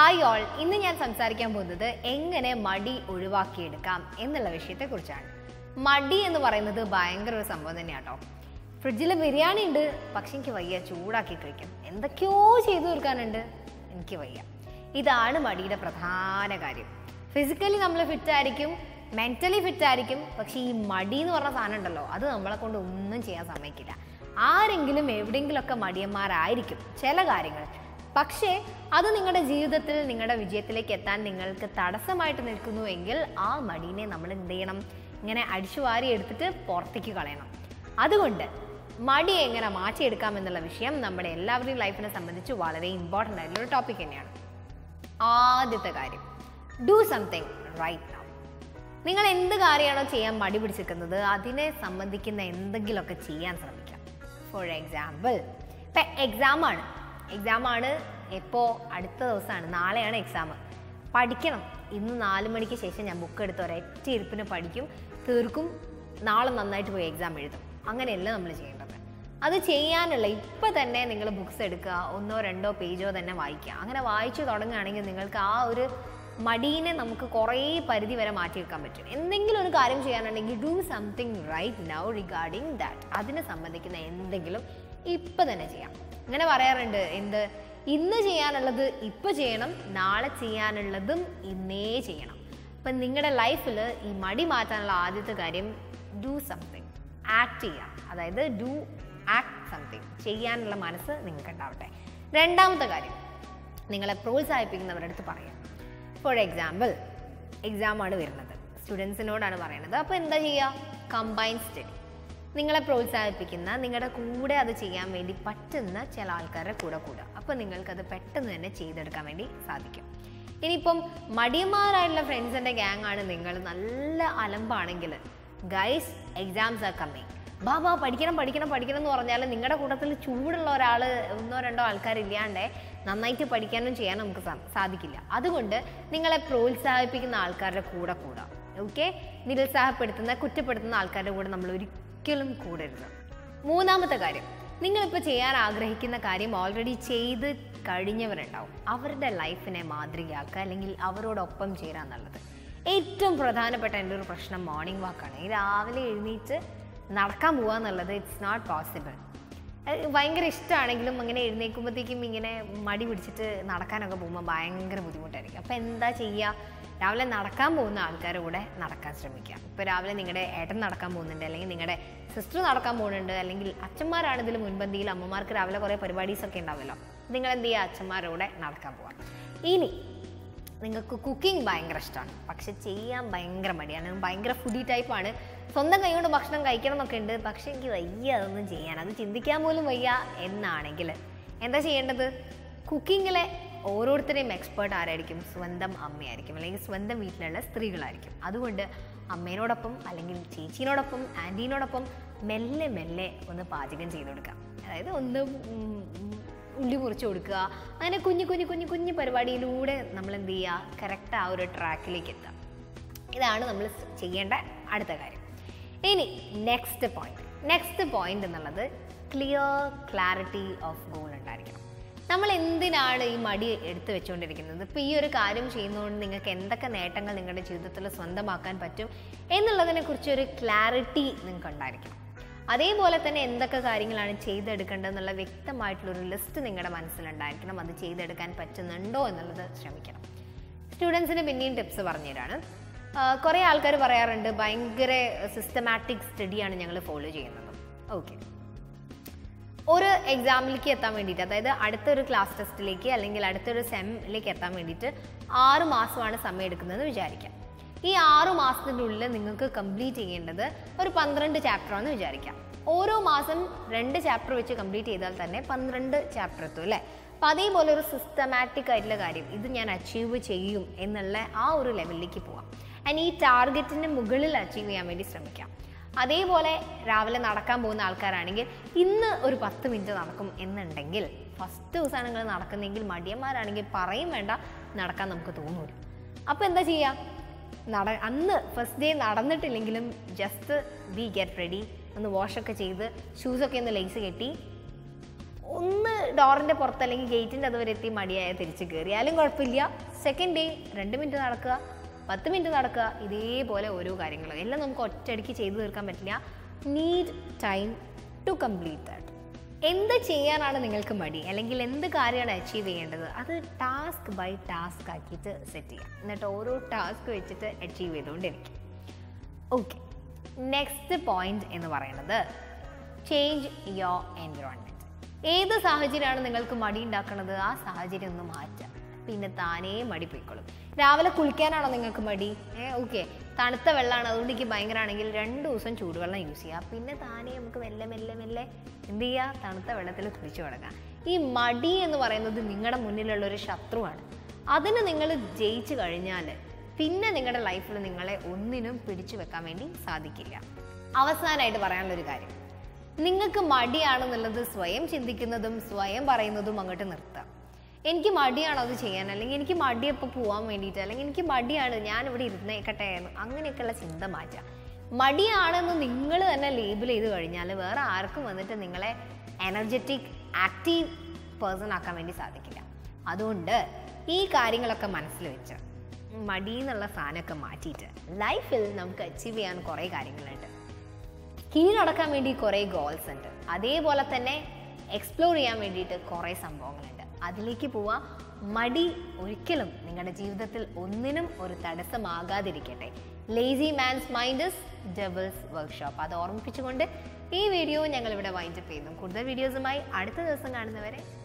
hi all ഇന്ന് ഞാൻ സംസാരിക്കാൻ പോകുന്നത് എങ്ങനെ മടി ഒഴിവാക്കിയെടുക്കാം എന്നുള്ള വിഷയത്തെക്കുറിച്ചാണ് മടി എന്ന് പറയുന്നത് ഭയങ്കര ഒരു സംഭവം തന്നെയാണ് കേട്ടോ ഫ്രിഡ്ജിൽ ബിരിയാണി ഉണ്ട് പക്ഷെ എനിക്ക് വയ്യ ചൂടാക്കി കഴിക്കും എന്തൊക്കെയോ ചെയ്തു തീർക്കാനുണ്ട് എനിക്ക് വയ്യ ഇതാണ് മടിയുടെ പ്രധാന കാര്യം ഫിസിക്കലി നമ്മൾ ഫിറ്റ് ആയിരിക്കും മെന്റലി ഫിറ്റ് ആയിരിക്കും പക്ഷെ ഈ മടി എന്ന് പറഞ്ഞ സാധനം ഉണ്ടല്ലോ അത് നമ്മളെ കൊണ്ട് ഒന്നും ചെയ്യാൻ സമ്മതിക്കില്ല ആരെങ്കിലും എവിടെയെങ്കിലുമൊക്കെ മടിയന്മാരായിരിക്കും ചില കാര്യങ്ങൾ പക്ഷേ അത് നിങ്ങളുടെ ജീവിതത്തിൽ നിങ്ങളുടെ വിജയത്തിലേക്ക് എത്താൻ നിങ്ങൾക്ക് തടസ്സമായിട്ട് നിൽക്കുന്നു എങ്കിൽ ആ മടീനെ നമ്മൾ എന്ത് ചെയ്യണം ഇങ്ങനെ അടിച്ചു വാരി എടുത്തിട്ട് പുറത്തേക്ക് കളയണം അതുകൊണ്ട് മടി എങ്ങനെ മാറ്റിയെടുക്കാം എന്നുള്ള വിഷയം നമ്മുടെ എല്ലാവരുടെയും ലൈഫിനെ സംബന്ധിച്ച് വളരെ ഇമ്പോർട്ടൻ്റ് ആയിട്ടുള്ള ഒരു ടോപ്പിക് തന്നെയാണ് ആദ്യത്തെ കാര്യം ഡു സംതിങ് റൈറ്റ് നൗ നിങ്ങൾ എന്ത് കാര്യമാണോ ചെയ്യാൻ മടി പിടിച്ചിരിക്കുന്നത് അതിനെ സംബന്ധിക്കുന്ന എന്തെങ്കിലുമൊക്കെ ചെയ്യാൻ ശ്രമിക്കാം ഫോർ എക്സാമ്പിൾ ഇപ്പം എക്സാമാണ് എക്സാമാണ് എപ്പോൾ അടുത്ത ദിവസമാണ് നാളെയാണ് എക്സാം പഠിക്കണം ഇന്ന് നാല് മണിക്ക് ശേഷം ഞാൻ ബുക്ക് എടുത്ത് ഒരൊറ്റ ഇരിപ്പിന് പഠിക്കും തീർക്കും നാളെ നന്നായിട്ട് പോയി എക്സാം എഴുതും അങ്ങനെയല്ല നമ്മൾ ചെയ്യേണ്ടത് അത് ചെയ്യാനുള്ള ഇപ്പം തന്നെ നിങ്ങൾ ബുക്സ് എടുക്കുക ഒന്നോ രണ്ടോ പേജോ തന്നെ വായിക്കുക അങ്ങനെ വായിച്ചു തുടങ്ങുകയാണെങ്കിൽ നിങ്ങൾക്ക് ആ ഒരു മടീനെ നമുക്ക് കുറേ പരിധി വരെ മാറ്റിയെടുക്കാൻ പറ്റും എന്തെങ്കിലും ഒരു കാര്യം ചെയ്യാനുണ്ടെങ്കിൽ do something right now regarding that അതിനെ സംബന്ധിക്കുന്ന എന്തെങ്കിലും ഇപ്പം തന്നെ ചെയ്യാം അങ്ങനെ പറയാറുണ്ട് എന്ത് ഇന്ന് ചെയ്യാനുള്ളത് ഇപ്പം ചെയ്യണം നാളെ ചെയ്യാനുള്ളതും ഇന്നേ ചെയ്യണം അപ്പം നിങ്ങളുടെ ലൈഫിൽ ഈ മടി മാറ്റാനുള്ള ആദ്യത്തെ കാര്യം ഡു സംതിങ് ആക്ട് ചെയ്യാം അതായത് ഡു ആക്ട് സംതിങ് ചെയ്യാനുള്ള മനസ്സ് നിങ്ങൾക്ക് ഉണ്ടാവട്ടെ രണ്ടാമത്തെ കാര്യം നിങ്ങളെ പ്രോത്സാഹിപ്പിക്കുന്നവരുടെ അടുത്ത് പറയാം ഫോർ എക്സാമ്പിൾ എക്സാമാണ് വരുന്നത് സ്റ്റുഡൻസിനോടാണ് പറയുന്നത് അപ്പോൾ എന്താ ചെയ്യുക കമ്പൈൻ സ്റ്റഡി നിങ്ങളെ പ്രോത്സാഹിപ്പിക്കുന്ന നിങ്ങളുടെ കൂടെ അത് ചെയ്യാൻ വേണ്ടി പറ്റുന്ന ചില ആൾക്കാരുടെ കൂടെ കൂടുക അപ്പോൾ നിങ്ങൾക്കത് പെട്ടെന്ന് തന്നെ ചെയ്തെടുക്കാൻ വേണ്ടി സാധിക്കും ഇനിയിപ്പം മടിയന്മാരായിട്ടുള്ള ഫ്രണ്ട്സിൻ്റെ ഗ്യാങ് ആണ് നിങ്ങൾ നല്ല അലമ്പാണെങ്കിൽ ഗൈസ് എക്സാംസ് ആർ കമ്മിങ് ബാ ബാ പഠിക്കണം പഠിക്കണം പഠിക്കണം എന്ന് പറഞ്ഞാൽ നിങ്ങളുടെ കൂട്ടത്തിൽ ചൂടുള്ള ഒരാൾ ഒന്നോ രണ്ടോ ആൾക്കാരില്ലാണ്ട് നന്നായിട്ട് പഠിക്കാനും ചെയ്യാനും നമുക്ക് സാ- സാധിക്കില്ല അതുകൊണ്ട് നിങ്ങളെ പ്രോത്സാഹിപ്പിക്കുന്ന ആൾക്കാരുടെ കൂടെ കൂടാം ഓക്കെ നിരുത്സാഹപ്പെടുത്തുന്ന കുറ്റപ്പെടുത്തുന്ന ആൾക്കാരുടെ കൂടെ നമ്മൾ ഒരിക്കലും കൂടരുത് മൂന്നാമത്തെ കാര്യം നിങ്ങളിപ്പോൾ ചെയ്യാൻ ആഗ്രഹിക്കുന്ന കാര്യം ഓൾറെഡി ചെയ്ത് കഴിഞ്ഞവരുണ്ടാവും അവരുടെ ലൈഫിനെ മാതൃകയാക്കുക അല്ലെങ്കിൽ അവരോടൊപ്പം ചേരാൻ എന്നുള്ളത് ഏറ്റവും പ്രധാനപ്പെട്ട എൻ്റെ ഒരു പ്രശ്നം മോർണിംഗ് വാക്കാണ് ഈ രാവിലെ എഴുന്നേറ്റ് നടക്കാൻ പോകുക എന്നുള്ളത് ഇറ്റ്സ് നോട്ട് പോസിബിൾ ഭയങ്കര ഇഷ്ടമാണെങ്കിലും അങ്ങനെ എഴുന്നേൽക്കുമ്പോഴത്തേക്കും ഇങ്ങനെ മടി പിടിച്ചിട്ട് നടക്കാനൊക്കെ പോകുമ്പോൾ ഭയങ്കര ബുദ്ധിമുട്ടായിരിക്കും അപ്പോൾ എന്താ ചെയ്യുക രാവിലെ നടക്കാൻ പോകുന്ന ആൾക്കാരുടെ കൂടെ നടക്കാൻ ശ്രമിക്കുക ഇപ്പോൾ രാവിലെ നിങ്ങളുടെ ഏട്ടൻ നടക്കാൻ പോകുന്നുണ്ട് അല്ലെങ്കിൽ നിങ്ങളുടെ സിസ്റ്റർ നടക്കാൻ പോകുന്നുണ്ട് അല്ലെങ്കിൽ അച്ഛന്മാരാണ് ഇതിൽ മുൻപന്തിയിൽ അമ്മമാർക്ക് രാവിലെ കുറേ പരിപാടീസൊക്കെ ഉണ്ടാവുമല്ലോ നിങ്ങൾ എന്ത് ചെയ്യുക അച്ഛന്മാരുടെ കൂടെ നടക്കാൻ പോവാം ഇനി നിങ്ങൾക്ക് കുക്കിംഗ് ഭയങ്കര ഇഷ്ടമാണ് പക്ഷെ ചെയ്യാൻ ഭയങ്കര മടിയാണ് ഭയങ്കര ഫുഡി ടൈപ്പാണ് സ്വന്തം കൈ കൊണ്ട് ഭക്ഷണം കഴിക്കണം എന്നൊക്കെ ഉണ്ട് പക്ഷെ എനിക്ക് വയ്യ അതൊന്നും ചെയ്യാൻ അത് ചിന്തിക്കാൻ പോലും വയ്യ എന്നാണെങ്കിൽ എന്താ ചെയ്യേണ്ടത് കുക്കിങ്ങിലെ ഓരോരുത്തരെയും എക്സ്പേർട്ട് ആരായിരിക്കും സ്വന്തം അമ്മയായിരിക്കും അല്ലെങ്കിൽ സ്വന്തം വീട്ടിലുള്ള സ്ത്രീകളായിരിക്കും അതുകൊണ്ട് അമ്മേനോടൊപ്പം അല്ലെങ്കിൽ ചേച്ചീനോടൊപ്പം ആൻറ്റീനോടൊപ്പം മെല്ലെ മെല്ലെ ഒന്ന് പാചകം ചെയ്ത് കൊടുക്കാം അതായത് ഒന്ന് ഉം, ഉം, ഉള്ളി മുറിച്ച് കൊടുക്കുക അങ്ങനെ കുഞ്ഞു കുഞ്ഞു കുഞ്ഞു കുഞ്ഞു പരിപാടിയിലൂടെ നമ്മൾ എന്ത് ചെയ്യുക കറക്റ്റ് ആ ഒരു ട്രാക്കിലേക്ക് എത്താം ഇതാണ് നമ്മൾ ചെയ്യേണ്ട അടുത്ത കാര്യം ഇനി നെക്സ്റ്റ് പോയിന്റ് നെക്സ്റ്റ് പോയിന്റ് എന്നുള്ളത് ക്ലിയർ ക്ലാരിറ്റി ഓഫ് ഗോൾ ഉണ്ടായിരിക്കണം നമ്മൾ എന്തിനാണ് ഈ മടി എടുത്തു വെച്ചുകൊണ്ടിരിക്കുന്നത് ഇപ്പോൾ ഈ ഒരു കാര്യം ചെയ്യുന്നതുകൊണ്ട് നിങ്ങൾക്ക് എന്തൊക്കെ നേട്ടങ്ങൾ നിങ്ങളുടെ ജീവിതത്തിൽ സ്വന്തമാക്കാൻ പറ്റും എന്നുള്ളതിനെ കുറിച്ച് ഒരു ക്ലാരിറ്റി നിങ്ങൾക്ക് ഉണ്ടായിരിക്കണം അതേപോലെ തന്നെ എന്തൊക്കെ കാര്യങ്ങളാണ് ചെയ്തെടുക്കേണ്ടതെന്നുള്ള വ്യക്തമായിട്ടുള്ളൊരു ലിസ്റ്റ് നിങ്ങളുടെ മനസ്സിലുണ്ടായിരിക്കണം അത് ചെയ്തെടുക്കാൻ പറ്റുന്നുണ്ടോ എന്നുള്ളത് ശ്രമിക്കണം സ്റ്റുഡൻസിന് പിന്നെയും ടിപ്സ് പറഞ്ഞുതരാണ് കുറേ ആൾക്കാർ പറയാറുണ്ട് ഭയങ്കര സിസ്റ്റമാറ്റിക് സ്റ്റഡിയാണ് ഞങ്ങൾ ഫോളോ ചെയ്യുന്നത് ഓക്കെ ഒരു എക്സാമിലേക്ക് എത്താൻ വേണ്ടിയിട്ട് അതായത് അടുത്തൊരു ക്ലാസ് ടെസ്റ്റിലേക്ക് അല്ലെങ്കിൽ അടുത്തൊരു സെമ്മിലേക്ക് എത്താൻ വേണ്ടിയിട്ട് ആറ് മാസമാണ് സമയം എടുക്കുന്നതെന്ന് വിചാരിക്കാം ഈ ആറു മാസത്തിൻ്റെ ഉള്ളിൽ നിങ്ങൾക്ക് കംപ്ലീറ്റ് ചെയ്യേണ്ടത് ഒരു പന്ത്രണ്ട് ചാപ്റ്ററാണെന്ന് വിചാരിക്കാം ഓരോ മാസം രണ്ട് ചാപ്റ്റർ വെച്ച് കംപ്ലീറ്റ് ചെയ്താൽ തന്നെ പന്ത്രണ്ട് ചാപ്റ്റർ എത്തും അല്ലേ അപ്പം അതേപോലെ ഒരു സിസ്റ്റമാറ്റിക് ആയിട്ടുള്ള കാര്യം ഇത് ഞാൻ അച്ചീവ് ചെയ്യും എന്നുള്ള ആ ഒരു ലെവലിലേക്ക് പോവാം ആൻഡ് ഈ ടാർഗറ്റിന് മുകളിൽ അച്ചീവ് ചെയ്യാൻ വേണ്ടി ശ്രമിക്കാം അതേപോലെ രാവിലെ നടക്കാൻ പോകുന്ന ആൾക്കാരാണെങ്കിൽ ഇന്ന് ഒരു പത്ത് മിനിറ്റ് നടക്കും എന്നുണ്ടെങ്കിൽ ഫസ്റ്റ് ദിവസമാണ് നിങ്ങൾ നടക്കുന്നതെങ്കിൽ മടിയന്മാരാണെങ്കിൽ പറയും വേണ്ട നടക്കാൻ നമുക്ക് തോന്നൂല അപ്പോൾ എന്താ ചെയ്യുക നട അന്ന് ഫസ്റ്റ് ഡേ നടന്നിട്ടില്ലെങ്കിലും ജസ്റ്റ് ബി ഗെറ്റ് റെഡി ഒന്ന് വാഷൊക്കെ ചെയ്ത് ഷൂസൊക്കെ ഒന്ന് ലേസ് കെട്ടി ഒന്ന് ഡോറിൻ്റെ പുറത്ത് അല്ലെങ്കിൽ ഗേറ്റിൻ്റെ അതുവരെ എത്തി മടിയായ തിരിച്ച് കയറിയാലും കുഴപ്പമില്ല സെക്കൻഡ് ഡേ രണ്ട് മിനിറ്റ് നടക്കുക പത്ത് മിനിറ്റ് നടക്കുക ഇതേപോലെ ഓരോ കാര്യങ്ങളും എല്ലാം നമുക്ക് ഒറ്റയടിക്ക് ചെയ്തു തീർക്കാൻ പറ്റില്ല need time to complete that എന്ത് ചെയ്യാനാണ് നിങ്ങൾക്ക് മടി അല്ലെങ്കിൽ എന്ത് കാര്യമാണ് അച്ചീവ് ചെയ്യേണ്ടത് അത് ടാസ്ക് ബൈ ടാസ്ക് ആക്കിയിട്ട് സെറ്റ് ചെയ്യാം എന്നിട്ട് ഓരോ ടാസ്ക് വെച്ചിട്ട് അച്ചീവ് ചെയ്തുകൊണ്ടിരിക്കും ഓക്കെ നെക്സ്റ്റ് പോയിന്റ് എന്ന് പറയുന്നത് ചേഞ്ച് യോർ എൻവിറോൺമെൻറ്റ് ഏത് സാഹചര്യമാണ് നിങ്ങൾക്ക് മടി ഉണ്ടാക്കുന്നത് ആ സാഹചര്യം ഒന്ന് മാറ്റാം പിന്നെ താനേ മടി പോയിക്കോളും രാവിലെ കുളിക്കാനാണോ നിങ്ങൾക്ക് മടി ഏ ഓക്കെ തണുത്ത വെള്ളമാണ് അതുകൊണ്ട് എനിക്ക് ഭയങ്കരമാണെങ്കിൽ രണ്ട് ദിവസം ചൂടുവെള്ളം യൂസ് ചെയ്യുക പിന്നെ താനേ നമുക്ക് മെല്ലെ മെല്ലെ മെല്ലെ എന്ത് ചെയ്യുക തണുത്ത വെള്ളത്തിൽ കുളിച്ചു തുടങ്ങാം ഈ മടി എന്ന് പറയുന്നത് നിങ്ങളുടെ മുന്നിലുള്ള ഒരു ശത്രുവാണ് അതിന് നിങ്ങൾ ജയിച്ചു കഴിഞ്ഞാൽ പിന്നെ നിങ്ങളുടെ ലൈഫിൽ നിങ്ങളെ ഒന്നിനും പിടിച്ചു വെക്കാൻ വേണ്ടി സാധിക്കില്ല അവസാനമായിട്ട് പറയാനുള്ള ഒരു കാര്യം നിങ്ങൾക്ക് മടിയാണെന്നുള്ളത് സ്വയം ചിന്തിക്കുന്നതും സ്വയം പറയുന്നതും അങ്ങോട്ട് നിർത്താം എനിക്ക് മടിയാണോ അത് ചെയ്യാൻ അല്ലെങ്കിൽ എനിക്ക് മടിയപ്പോൾ പോകാൻ വേണ്ടിയിട്ട് അല്ലെങ്കിൽ എനിക്ക് മടിയാണ് ഞാൻ ഇവിടെ ഇരുന്നേക്കട്ടെ എന്ന് അങ്ങനെയൊക്കെയുള്ള ചിന്ത മാറ്റാം മടിയാണെന്ന് നിങ്ങൾ തന്നെ ലേബിൾ ചെയ്ത് കഴിഞ്ഞാൽ വേറെ ആർക്കും വന്നിട്ട് നിങ്ങളെ എനർജറ്റിക് ആക്റ്റീവ് പേഴ്സൺ ആക്കാൻ വേണ്ടി സാധിക്കില്ല അതുകൊണ്ട് ഈ കാര്യങ്ങളൊക്കെ മനസ്സിൽ വെച്ച് മടി എന്നുള്ള സാധനമൊക്കെ മാറ്റിയിട്ട് ലൈഫിൽ നമുക്ക് അച്ചീവ് ചെയ്യാൻ കുറേ കാര്യങ്ങളുണ്ട് കീഴടക്കാൻ വേണ്ടി കുറേ ഗോൾസ് ഉണ്ട് അതേപോലെ തന്നെ എക്സ്പ്ലോർ ചെയ്യാൻ വേണ്ടിയിട്ട് കുറേ സംഭവങ്ങളുണ്ട് അതിലേക്ക് പോവാൻ മടി ഒരിക്കലും നിങ്ങളുടെ ജീവിതത്തിൽ ഒന്നിനും ഒരു തടസ്സമാകാതിരിക്കട്ടെ lazy man's mind's devil's workshop അത് ഓർമ്മിപ്പിച്ചുകൊണ്ട് ഈ വീഡിയോ ഞങ്ങൾ ഇവിടെ വൈൻഡപ്പ് ചെയ്യുന്നു കൂടുതൽ വീഡിയോസുമായി അടുത്ത ദിവസം കാണുന്നവരെ